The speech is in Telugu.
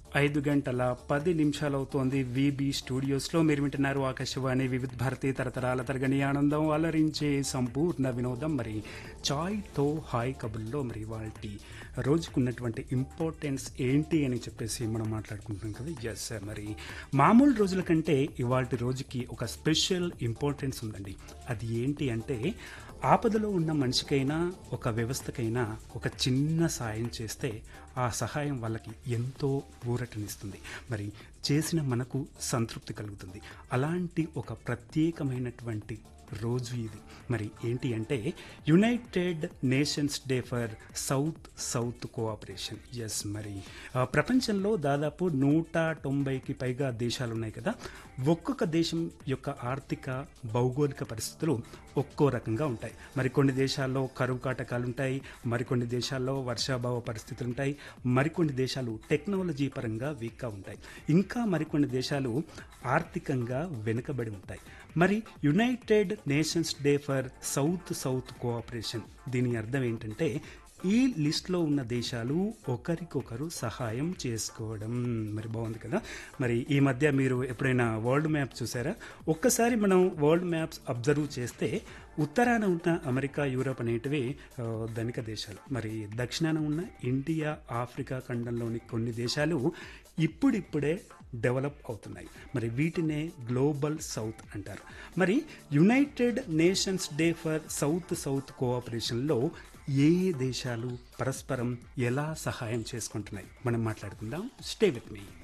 ఐదు గంటల పది నిమిషాలు అవుతోంది విబి స్టూడియోస్లో మీరు వింటున్నారు ఆకాశవాణి వివిధ భారతి తరతరాల తరగని ఆనందం అలరించే సంపూర్ణ వినోదం మరి చాయ్తో హాయ్ కబుల్లో మరి వాటి రోజుకున్నటువంటి ఇంపార్టెన్స్ ఏంటి అని చెప్పేసి మనం మాట్లాడుకుంటున్నాం కదా ఎస్ మరి మామూలు రోజుల కంటే ఇవాళ రోజుకి ఒక స్పెషల్ ఇంపార్టెన్స్ ఉందండి అది ఏంటి అంటే ఆపదలో ఉన్న మనిషికైనా ఒక వ్యవస్థకైనా ఒక చిన్న సాయం చేస్తే ఆ సహాయం వాళ్ళకి ఎంతో ఊరటనిస్తుంది మరి చేసిన మనకు సంతృప్తి కలుగుతుంది అలాంటి ఒక ప్రత్యేకమైనటువంటి రోజు ఇది మరి ఏంటి అంటే United Nations Day for South South Cooperation yes మరి ఆ, ప్రపంచంలో దాదాపు నూట తొంభైకి పైగా దేశాలు ఉన్నాయి కదా ఒక్కొక్క దేశం యొక్క ఆర్థిక భౌగోళిక పరిస్థితులు ఒక్కో రకంగా ఉంటాయి మరి కొన్ని దేశాల్లో కరువు కాటకాలు ఉంటాయి మరికొన్ని దేశాల్లో వర్షాభావ పరిస్థితులు ఉంటాయి మరికొన్ని దేశాలు టెక్నాలజీ పరంగా వీక్గా ఉంటాయి ఇంకా మరికొన్ని దేశాలు ఆర్థికంగా వెనుకబడి ఉంటాయి మరి United Nations Day for South South Cooperation దీని అర్థం ఏంటంటే ఈ లిస్ట్లో ఉన్న దేశాలు ఒకరికొకరు సహాయం చేసుకోవడం మరి బాగుంది కదా మరి ఈ మధ్య మీరు ఎప్పుడైనా వరల్డ్ మ్యాప్ చూసారా ఒక్కసారి మనం వరల్డ్ మ్యాప్స్ అబ్జర్వ్ చేస్తే ఉత్తరాన ఉన్న అమెరికా యూరప్ అనేటివి ఆ, ధనిక దేశాలు మరి దక్షిణాన ఉన్న ఇండియా ఆఫ్రికా ఖండంలోని కొన్ని దేశాలు ఇప్పుడిప్పుడే డెవలప్ అవుతున్నాయి మరి వీటినే గ్లోబల్ సౌత్ అంటారు మరి United Nations Day for South South కోఆపరేషన్లో ఏ ఏ దేశాలు పరస్పరం ఎలా సహాయం చేసుకుంటున్నాయి మనం మాట్లాడుకుందాం స్టే విత్ మీ